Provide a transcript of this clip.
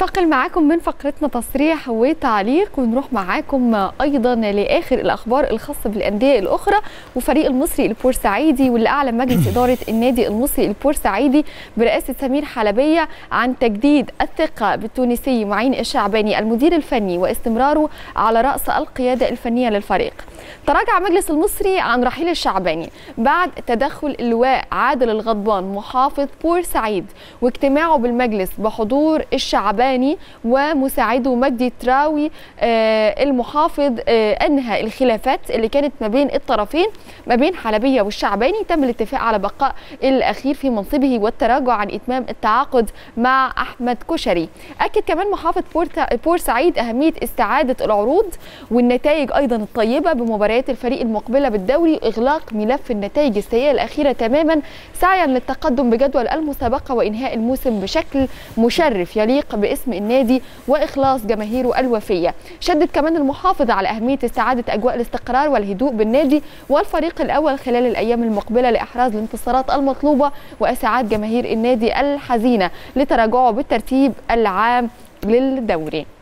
ننتقل معاكم من فقرتنا تصريح وتعليق ونروح معاكم ايضا لاخر الاخبار الخاصه بالانديه الاخرى وفريق المصري البورسعيدي واللي اعلن مجلس اداره النادي المصري البورسعيدي برئاسه سمير حلبيه عن تجديد الثقه بالتونسي معين الشعباني المدير الفني واستمراره على راس القياده الفنيه للفريق. تراجع مجلس المصري عن رحيل الشعباني بعد تدخل اللواء عادل الغضبان محافظ بورسعيد واجتماعه بالمجلس بحضور الشعباني ومساعده مجدي تراوي آه المحافظ آه انهى الخلافات اللي كانت ما بين الطرفين ما بين حلبيه والشعباني تم الاتفاق على بقاء الاخير في منصبه والتراجع عن اتمام التعاقد مع احمد كشري اكد كمان محافظ بورسعيد اهميه استعاده العروض والنتائج ايضا الطيبه بمباريات الفريق المقبله بالدوري اغلاق ملف النتائج السيئه الاخيره تماما سعيا للتقدم بجدول المسابقه وانهاء الموسم بشكل مشرف يليق باسم النادي واخلاص جماهيره الوفيه شدد كمان المحافظ على اهميه استعاده اجواء الاستقرار والهدوء بالنادي والفريق الاول خلال الايام المقبله لاحراز الانتصارات المطلوبه واسعاد جماهير النادي الحزينه لتراجعه بالترتيب العام للدوري